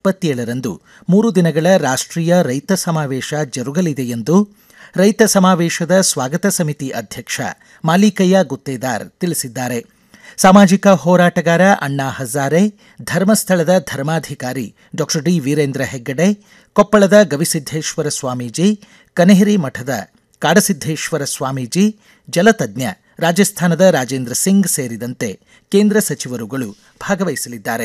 ಇಪ್ಪತ್ತೇಳರಂದು ಮೂರು ದಿನಗಳ ರಾಷ್ಟ್ರೀಯ ರೈತ ಸಮಾವೇಶ ಜರುಗಲಿದೆ ಎಂದು ರೈತ ಸಮಾವೇಶದ ಸ್ವಾಗತ ಸಮಿತಿ ಅಧ್ಯಕ್ಷ ಮಾಲಿಕಯ್ಯ ಗುತ್ತೇದಾರ್ ತಿಳಿಸಿದ್ದಾರೆ ಸಾಮಾಜಿಕ ಹೋರಾಟಗಾರ ಅಣ್ಣಾ ಹಜಾರೆ ಧರ್ಮಸ್ಥಳದ ಧರ್ಮಾಧಿಕಾರಿ ಡಾಕ್ಟರ್ ಡಿ ವೀರೇಂದ್ರ ಹೆಗ್ಗಡೆ ಕೊಪ್ಪಳದ ಗವಿಸಿದ್ದೇಶ್ವರ ಸ್ವಾಮೀಜಿ ಕನೇರಿ ಮಠದ ಕಾಡಸಿದ್ದೇಶ್ವರ ಸ್ವಾಮೀಜಿ ಜಲತಜ್ಞ ರಾಜಸ್ಥಾನದ ರಾಜೇಂದ್ರ ಸಿಂಗ್ ಸೇರಿದಂತೆ ಕೇಂದ್ರ ಸಚಿವರುಗಳು ಭಾಗವಹಿಸಲಿದ್ದಾರೆ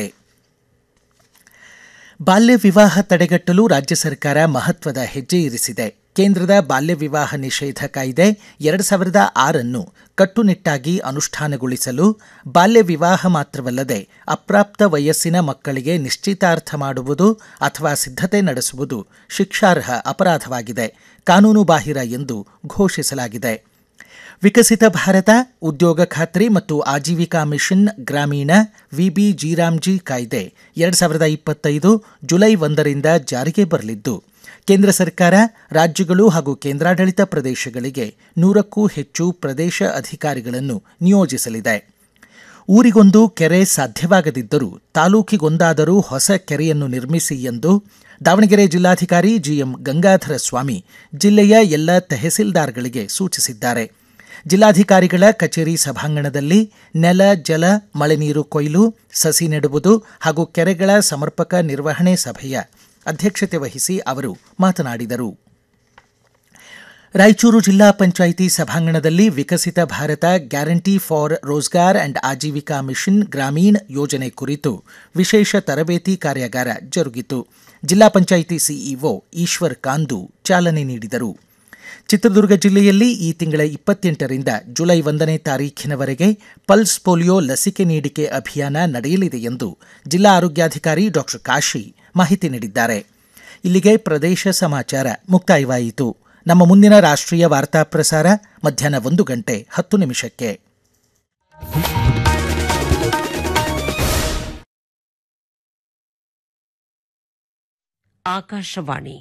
ಬಾಲ್ಯ ವಿವಾಹ ತಡೆಗಟ್ಟಲು ರಾಜ್ಯ ಸರ್ಕಾರ ಮಹತ್ವದ ಹೆಜ್ಜೆ ಇರಿಸಿದೆ ಕೇಂದ್ರದ ಬಾಲ್ಯ ವಿವಾಹ ನಿಷೇಧ ಕಾಯ್ದೆ ಎರಡು ಸಾವಿರದ ಆರನ್ನು ಕಟ್ಟುನಿಟ್ಟಾಗಿ ಅನುಷ್ಠಾನಗೊಳಿಸಲು ಬಾಲ್ಯ ವಿವಾಹ ಮಾತ್ರವಲ್ಲದೆ ಅಪ್ರಾಪ್ತ ವಯಸ್ಸಿನ ಮಕ್ಕಳಿಗೆ ನಿಶ್ಚಿತಾರ್ಥ ಮಾಡುವುದು ಅಥವಾ ಸಿದ್ಧತೆ ನಡೆಸುವುದು ಶಿಕ್ಷಾರ್ಹ ಅಪರಾಧವಾಗಿದೆ ಕಾನೂನುಬಾಹಿರ ಎಂದು ಘೋಷಿಸಲಾಗಿದೆ ವಿಕಸಿತ ಭಾರತ ಉದ್ಯೋಗ ಖಾತ್ರಿ ಮತ್ತು Ajeevika mission Gramin VB G RAM G ಕಾಯ್ದೆ ಎರಡು ಸಾವಿರದ ಇಪ್ಪತ್ತೈದು ಜುಲೈ ಒಂದರಿಂದ ಜಾರಿಗೆ ಬರಲಿದ್ದು ಕೇಂದ್ರ ಸರ್ಕಾರ ರಾಜ್ಯಗಳು ಹಾಗೂ ಕೇಂದ್ರಾಡಳಿತ ಪ್ರದೇಶಗಳಿಗೆ ನೂರಕ್ಕೂ ಹೆಚ್ಚು ಪ್ರದೇಶ ಅಧಿಕಾರಿಗಳನ್ನು ನಿಯೋಜಿಸಲಿದೆ ಊರಿಗೊಂದು ಕೆರೆ ಸಾಧ್ಯವಾಗದಿದ್ದರೂ ತಾಲೂಕಿಗೊಂದಾದರೂ ಹೊಸ ಕೆರೆಯನ್ನು ನಿರ್ಮಿಸಿ ಎಂದು ದಾವಣಗೆರೆ ಜಿಲ್ಲಾಧಿಕಾರಿ ಜಿಎಂ ಗಂಗಾಧರ ಸ್ವಾಮಿ ಜಿಲ್ಲೆಯ ಎಲ್ಲ ತಹಸೀಲ್ದಾರ್ಗಳಿಗೆ ಸೂಚಿಸಿದ್ದಾರೆ ಜಿಲ್ಲಾಧಿಕಾರಿಗಳ ಕಚೇರಿ ಸಭಾಂಗಣದಲ್ಲಿ ನೆಲ ಜಲ ಮಳೆ ನೀರು ಕೊಯ್ಲು ಸಸಿ ನೆಡುವುದು ಹಾಗೂ ಕೆರೆಗಳ ಸಮರ್ಪಕ ನಿರ್ವಹಣೆ ಸಭೆಯ ಅಧ್ಯಕ್ಷತೆ ವಹಿಸಿ ಅವರು ಮಾತನಾಡಿದರು ರಾಯಚೂರು ಜಿಲ್ಲಾ ಪಂಚಾಯಿತಿ ಸಭಾಂಗಣದಲ್ಲಿ Viksit Bharat guarantee for Rozgar and Ajeevika mission Gramin ಯೋಜನೆ ಕುರಿತು ವಿಶೇಷ ತರಬೇತಿ ಕಾರ್ಯಾಗಾರ ಜರುಗಿತು ಜಿಲ್ಲಾ ಪಂಚಾಯಿತಿ ಸಿಇಒ ಈಶ್ವರ್ ಕಾಂದು ಚಾಲನೆ ನೀಡಿದರು ಚಿತ್ರದುರ್ಗ ಜಿಲ್ಲೆಯಲ್ಲಿ ಈ ತಿಂಗಳ ಇಪ್ಪತ್ತೆಂಟರಿಂದ ಜುಲೈ ಒಂದನೇ ತಾರೀಖಿನವರೆಗೆ ಪಲ್ಸ್ ಪೋಲಿಯೋ ಲಸಿಕೆ ನೀಡಿಕೆ ಅಭಿಯಾನ ನಡೆಯಲಿದೆ ಎಂದು ಜಿಲ್ಲಾ ಆರೋಗ್ಯಾಧಿಕಾರಿ ಡಾಕ್ಟರ್ ಕಾಶಿ ಮಾಹಿತಿ ನೀಡಿದ್ದಾರೆ ಇಲ್ಲಿಗೆ ಪ್ರದೇಶ ಸಮಾಚಾರ ಮುಕ್ತಾಯವಾಯಿತು ನಮ್ಮ ಮುಂದಿನ ರಾಷ್ಟ್ರೀಯ ವಾರ್ತಾ ಪ್ರಸಾರ ಮಧ್ಯಾಹ್ನ ಒಂದು ಗಂಟೆ ಹತ್ತು ನಿಮಿಷಕ್ಕೆ ಆಕಾಶವಾಣಿ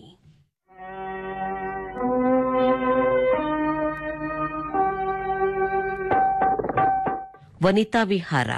ವನಿತಾ ವಿಹಾರ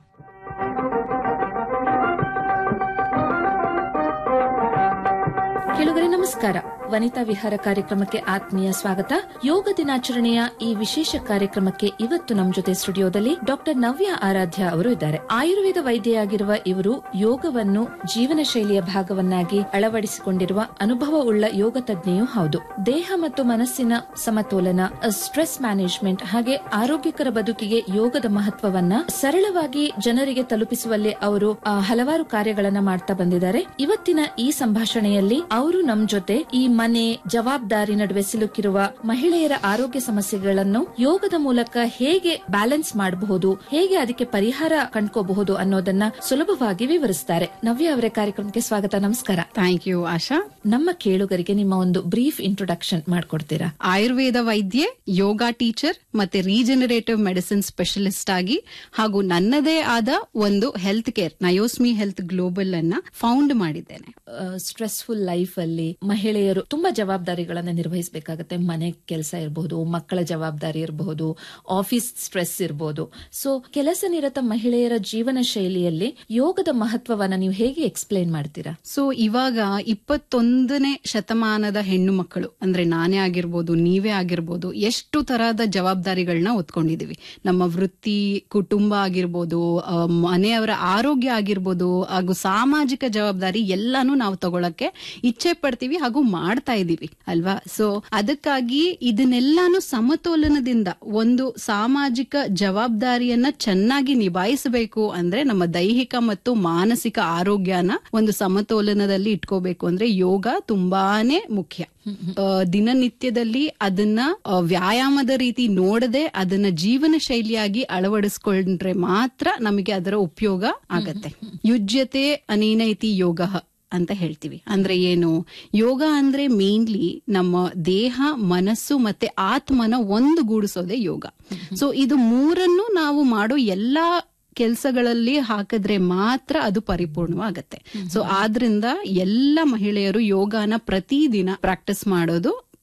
ಕೆಲವರೇ ನಮಸ್ಕಾರ ವನಿತಾ ವಿಹಾರ ಕಾರ್ಯಕ್ರಮಕ್ಕೆ ಆತ್ಮೀಯ ಸ್ವಾಗತ ಯೋಗ ದಿನಾಚರಣೆಯ ಈ ವಿಶೇಷ ಕಾರ್ಯಕ್ರಮಕ್ಕೆ ಇವತ್ತು ನಮ್ಮ ಜೊತೆ ಸ್ಟುಡಿಯೋದಲ್ಲಿ ಡಾಕ್ಟರ್ ನವ್ಯ ಆರಾಧ್ಯ ಅವರು ಇದ್ದಾರೆ ಆಯುರ್ವೇದ ವೈದ್ಯೆಯಾಗಿರುವ ಇವರು ಯೋಗವನ್ನು ಜೀವನ ಶೈಲಿಯ ಭಾಗವನ್ನಾಗಿ ಅಳವಡಿಸಿಕೊಂಡಿರುವ ಅನುಭವ ಉಳ್ಳ ಯೋಗ ತಜ್ಞೆಯೂ ಹೌದು ದೇಹ ಮತ್ತು ಮನಸ್ಸಿನ ಸಮತೋಲನ ಸ್ಟ್ರೆಸ್ ಮ್ಯಾನೇಜ್ಮೆಂಟ್ ಹಾಗೆ ಆರೋಗ್ಯಕರ ಬದುಕಿಗೆ ಯೋಗದ ಮಹತ್ವವನ್ನ ಸರಳವಾಗಿ ಜನರಿಗೆ ತಲುಪಿಸುವಲ್ಲಿ ಅವರು ಆ, ಹಲವಾರು ಕಾರ್ಯಗಳನ್ನ ಮಾಡ್ತಾ ಬಂದಿದ್ದಾರೆ ಇವತ್ತಿನ ಈ ಸಂಭಾಷಣೆಯಲ್ಲಿ ಅವರು ನಮ್ ಜೊತೆ ಈ ಮನೆ ಜವಾಬ್ದಾರಿ ನಡುವೆ ಸಿಲುಕಿರುವ ಮಹಿಳೆಯರ ಆರೋಗ್ಯ ಸಮಸ್ಯೆಗಳನ್ನು ಯೋಗದ ಮೂಲಕ ಹೇಗೆ ಬ್ಯಾಲೆನ್ಸ್ ಮಾಡಬಹುದು ಹೇಗೆ ಅದಕ್ಕೆ ಪರಿಹಾರ ಕಂಡ್ಕೋಬಹುದು ಅನ್ನೋದನ್ನ ಸುಲಭವಾಗಿ ವಿವರಿಸ್ತಾರೆ ನವ್ಯ ಅವರ ಕಾರ್ಯಕ್ರಮಕ್ಕೆ ಸ್ವಾಗತ ನಮಸ್ಕಾರ ಥ್ಯಾಂಕ್ ಯು ಆಶಾ ನಮ್ಮ ಕೇಳುಗರಿಗೆ ನಿಮ್ಮ ಒಂದು ಬ್ರೀಫ್ ಇಂಟ್ರೊಡಕ್ಷನ್ ಮಾಡ್ಕೊಡ್ತೀರಾ ಆಯುರ್ವೇದ ವೈದ್ಯೆ ಯೋಗ ಟೀಚರ್ ಮತ್ತೆ ರೀಜನರೇಟಿವ್ ಮೆಡಿಸಿನ್ ಸ್ಪೆಷಲಿಸ್ಟ್ ಆಗಿ ಹಾಗೂ ನನ್ನದೇ ಆದ ಒಂದು health care Nayosmi health global ಅನ್ನ ಫೌಂಡ್ ಮಾಡಿದ್ದೇನೆ ಸ್ಟ್ರೆಸ್ಫುಲ್ ಲೈಫ್ ಅಲ್ಲಿ ಮಹಿಳೆಯರು ತುಂಬಾ ಜವಾಬ್ದಾರಿಗಳನ್ನ ನಿರ್ವಹಿಸಬೇಕಾಗತ್ತೆ ಮನೆ ಕೆಲಸ ಇರಬಹುದು ಮಕ್ಕಳ ಜವಾಬ್ದಾರಿ ಇರಬಹುದು ಆಫೀಸ್ ಸ್ಟ್ರೆಸ್ ಇರಬಹುದು ಸೊ ಕೆಲಸ ನಿರತ ಮಹಿಳೆಯರ ಜೀವನ ಶೈಲಿಯಲ್ಲಿ ಯೋಗದ ಮಹತ್ವವನ್ನ ನೀವು ಹೇಗೆ ಎಕ್ಸ್ಪ್ಲೈನ್ ಮಾಡ್ತೀರಾ ಸೊ ಇವಾಗ ಇಪ್ಪತ್ತೊಂದನೇ ಶತಮಾನದ ಹೆಣ್ಣು ಮಕ್ಕಳು ಅಂದ್ರೆ ನಾನೇ ಆಗಿರ್ಬೋದು ನೀವೇ ಆಗಿರ್ಬೋದು ಎಷ್ಟು ತರಹದ ಜವಾಬ್ದಾರಿಗಳನ್ನ ಹೊತ್ಕೊಂಡಿದೀವಿ ನಮ್ಮ ವೃತ್ತಿ ಕುಟುಂಬ ಆಗಿರ್ಬೋದು ಆ, ಮನೆಯವರ ಆರೋಗ್ಯ ಆಗಿರ್ಬೋದು ಹಾಗೂ ಸಾಮಾಜಿಕ ಜವಾಬ್ದಾರಿ ಎಲ್ಲಾನು ನಾವು ತಗೊಳಕ್ಕೆ ಇಚ್ಛೆ ಪಡ್ತೀವಿ ಹಾಗೂ ಮಾಡ್ತಾ ಇದೀವಿ ಅಲ್ವಾ ಸೊ ಅದಕ್ಕಾಗಿ ಇದನ್ನೆಲ್ಲಾನು ಸಮತೋಲನದಿಂದ ಒಂದು ಸಾಮಾಜಿಕ ಜವಾಬ್ದಾರಿಯನ್ನ ಚೆನ್ನಾಗಿ ನಿಭಾಯಿಸಬೇಕು ಅಂದ್ರೆ ನಮ್ಮ ದೈಹಿಕ ಮತ್ತು ಮಾನಸಿಕ ಆರೋಗ್ಯನ ಒಂದು ಸಮತೋಲನದಲ್ಲಿ ಇಟ್ಕೋಬೇಕು ಅಂದ್ರೆ ಯೋಗ ತುಂಬಾನೇ ಮುಖ್ಯ ಆ, ದಿನನಿತ್ಯದಲ್ಲಿ ಅದನ್ನ ಆ, ವ್ಯಾಯಾಮದ ರೀತಿ ನೋಡದೆ ಅದನ್ನ ಜೀವನ ಶೈಲಿಯಾಗಿ ಅಳವಡಿಸ್ಕೊಂಡ್ರೆ ಮಾತ್ರ ನಮಗೆ ಅದರ ಉಪಯೋಗ ಆಗತ್ತೆ ಯುಜ್ಯತೆ ಅನೇನೈತಿ ಯೋಗ ಅಂತ ಹೇಳ್ತೀವಿ ಅಂದ್ರೆ ಏನು ಯೋಗ ಅಂದ್ರೆ ಮೇನ್ಲಿ ನಮ್ಮ ದೇಹ ಮನಸ್ಸು ಮತ್ತೆ ಆತ್ಮನ ಒಂದುಗೂಡಿಸೋದೇ ಯೋಗ ಸೊ ಇದು ಮೂರನ್ನು ನಾವು ಮಾಡೋ ಎಲ್ಲಾ ಕೆಲಸಗಳಲ್ಲಿ ಹಾಕಿದ್ರೆ ಮಾತ್ರ ಅದು ಪರಿಪೂರ್ಣವಾಗತ್ತೆ ಸೊ ಆದ್ರಿಂದ ಎಲ್ಲ ಮಹಿಳೆಯರು ಯೋಗನ ಪ್ರತಿದಿನ ಪ್ರಾಕ್ಟೀಸ್ ಮಾಡೋದು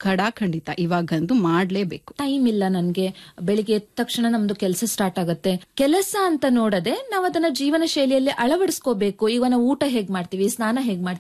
ಖಡಾಖಂಡಿತ ಇವಾಗಂತೂ ಮಾಡ್ಲೇಬೇಕು ಟೈಮ್ ಇಲ್ಲ ನನ್ಗೆ ಬೆಳಿಗ್ಗೆ ಎದ್ದ ತಕ್ಷಣ ನಮ್ದು ಕೆಲಸ ಸ್ಟಾರ್ಟ್ ಆಗುತ್ತೆ ಕೆಲಸ ಅಂತ ನೋಡದೆ ನಾವ್ ಅದನ್ನ ಜೀವನ ಶೈಲಿಯಲ್ಲಿ ಅಳವಡಿಸ್ಕೋಬೇಕು ಈಗ ನಾವು ಊಟ ಹೇಗ್ ಮಾಡ್ತೀವಿ ಸ್ನಾನ ಹೇಗ್ ಮಾಡ್ತೀವಿ